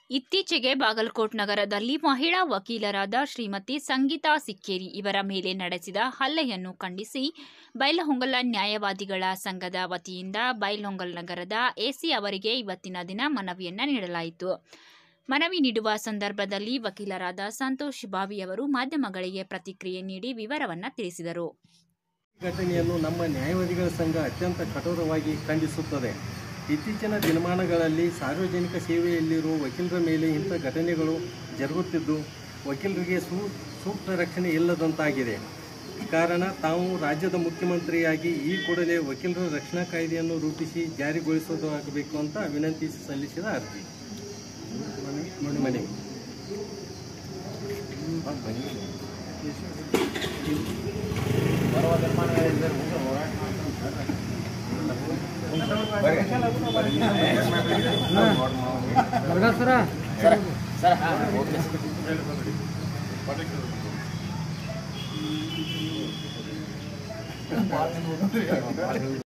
ಇತ್ತೀಚೆಗೆ ಬಾಗಲಕೋಟ್ ನಗರದಲ್ಲಿ ಮಹಿಳಾ ವಕೀಲರಾದ ಶ್ರೀಮತಿ ಸಂಗೀತಾ ಸಿಕ್ಕೇರಿ ಇವರ ಮೇಲೆ ನಡೆಸಿದ ಹಲ್ಲೆಯನ್ನು ಖಂಡಿಸಿ ಬೈಲಹೊಂಗಲ ನ್ಯಾಯವಾದಿಗಳ ಸಂಘದ ವತಿಯಿಂದ ಬೈಲಹೊಂಗಲ ನಗರದ ಎಸಿ ಅವರಿಗೆ ಇವತ್ತಿನ ದಿನ ಮನವಿಯನ್ನ ನೀಡಲಾಯಿತು ಮನವಿ ನೀಡುವ ಸಂದರ್ಭದಲ್ಲಿ ವಕೀಲರಾದ ಸಂತೋಷ್ ಬಾವಿ ಅವರು ಮಾಧ್ಯಮಗಳಿಗೆ ಪ್ರತಿಕ್ರಿಯೆ ನೀಡಿ ವಿವರವನ್ನ ತಿಳಿಸಿದರು ಘಟನೆಯನ್ನು ನಮ್ಮ ನ್ಯಾಯವಾದಿಗಳ ಸಂಘ ಅತ್ಯಂತ ಕಠೋರವಾಗಿ ಖಂಡಿಸುತ್ತದೆ ಇತ್ತೀಚಿನ ದಿನಮಾನಗಳಲ್ಲಿ ಸಾರ್ವಜನಿಕ ಸೇವೆಯಲ್ಲಿರುವ ವಕೀಲರ ಮೇಲೆ ಇಂಥ ಘಟನೆಗಳು ಜರುಗುತ್ತಿದ್ದು ವಕೀಲರಿಗೆ ಸೂ ಸೂಕ್ತ ರಕ್ಷಣೆ ಇಲ್ಲದಂತಾಗಿದೆ ಕಾರಣ ತಾವು ರಾಜ್ಯದ ಮುಖ್ಯಮಂತ್ರಿಯಾಗಿ ಈ ಕೂಡಲೇ ವಕೀಲರ ರಕ್ಷಣಾ ಕಾಯ್ದೆಯನ್ನು ರೂಪಿಸಿ ಜಾರಿಗೊಳಿಸೋದಾಗಬೇಕು ಅಂತ ವಿನಂತಿ ಸಲ್ಲಿಸಿದ ಅರ್ಜಿ ಮನವಿ ಮನವಿ